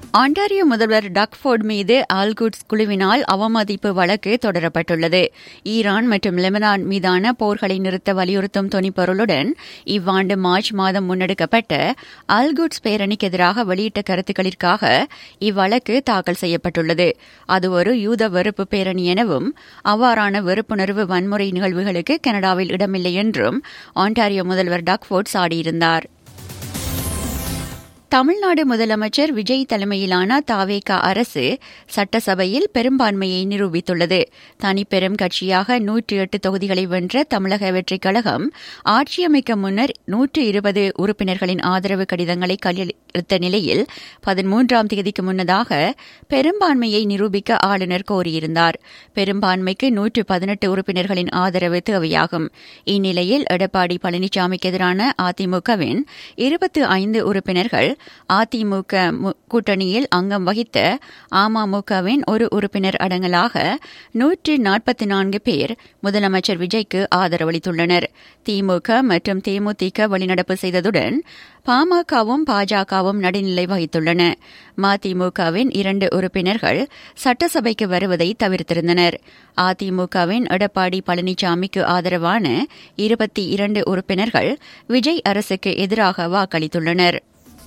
Ontario முதல்வர் Doug Ford மீது ஆல்குட்ஸ் குழுவினால் அவமதிப்பு வழக்கு தொடரப்பட்டுள்ளது ஈரான் மற்றும் லெபனான் மீதான போர்களை நிறுத்த வலியுறுத்தும் துணிப்பொருளுடன் இவ்வாண்டு மார்ச் மாதம் முன்னெடுக்கப்பட்ட ஆல்குட்ஸ் பேரணிக்கு எதிராக வெளியிட்ட கருத்துக்களிற்காக இவ்வழக்கு தாக்கல் செய்யப்பட்டுள்ளது அது ஒரு யூத வெறுப்பு பேரணி எனவும் அவ்வாறான வெறுப்புணர்வு வன்முறை நிகழ்வுகளுக்கு கனடாவில் இடமில்லை என்றும் ஆண்டாரியோ முதல்வர் டக்ஃபோர்ட் சாடியிருந்தார் தமிழ்நாடு முதலமைச்சர் விஜய் தலைமையிலான தாவேகா அரசு சட்டசபையில் பெரும்பான்மையை நிரூபித்துள்ளது தனிப்பெரும் கட்சியாக நூற்று எட்டு தொகுதிகளை வென்ற தமிழக வெற்றிக் கழகம் ஆட்சியமைக்க முன்னர் நூற்று இருபது உறுப்பினர்களின் ஆதரவு கடிதங்களை கையளித்த நிலையில் பதிமூன்றாம் தேதிக்கு முன்னதாக பெரும்பான்மையை நிரூபிக்க ஆளுநர் கோரியிருந்தார் பெரும்பான்மைக்கு நூற்று பதினெட்டு உறுப்பினர்களின் ஆதரவு தேவையாகும் இந்நிலையில் எடப்பாடி பழனிசாமிக்கு எதிரான அதிமுகவின் இருபத்தி ஐந்து உறுப்பினர்கள் அதிமுக கூட்டணியில் அங்கம் வகித்த அமமுகவின் ஒரு உறுப்பினர் அடங்கலாக நூற்று நாற்பத்தி நான்கு பேர் முதலமைச்சர் விஜய்க்கு ஆதரவளித்துள்ளனர் திமுக மற்றும் தேமுதிக வெளிநடப்பு செய்ததுடன் பாமகவும் பாஜகவும் நடுநிலை வகித்துள்ளன மதிமுகவின் இரண்டு உறுப்பினர்கள் சட்டசபைக்கு வருவதை தவிர்த்திருந்தனர் அதிமுகவின் எடப்பாடி பழனிசாமிக்கு ஆதரவான இருபத்தி இரண்டு உறுப்பினர்கள் விஜய் அரசுக்கு எதிராக வாக்களித்துள்ளனர்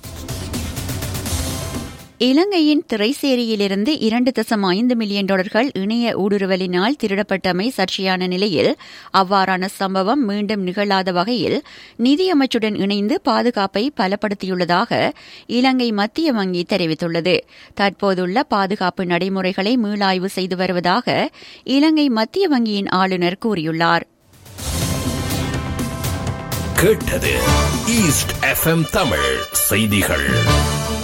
இலங்கையின் திரைசேரியிலிருந்து இரண்டு தசம் ஐந்து மில்லியன் டாலர்கள் இணைய ஊடுருவலினால் திருடப்பட்டமை சர்ச்சையான நிலையில் அவ்வாறான சம்பவம் மீண்டும் நிகழாத வகையில் நிதியமைச்சுடன் இணைந்து பாதுகாப்பை பலப்படுத்தியுள்ளதாக இலங்கை மத்திய வங்கி தெரிவித்துள்ளது தற்போதுள்ள பாதுகாப்பு நடைமுறைகளை மீளாய்வு செய்து வருவதாக இலங்கை மத்திய வங்கியின் ஆளுநர் கூறியுள்ளார் கேட்டது ஈஸ்ட் எஃப்எம் தமிழ் செய்திகள்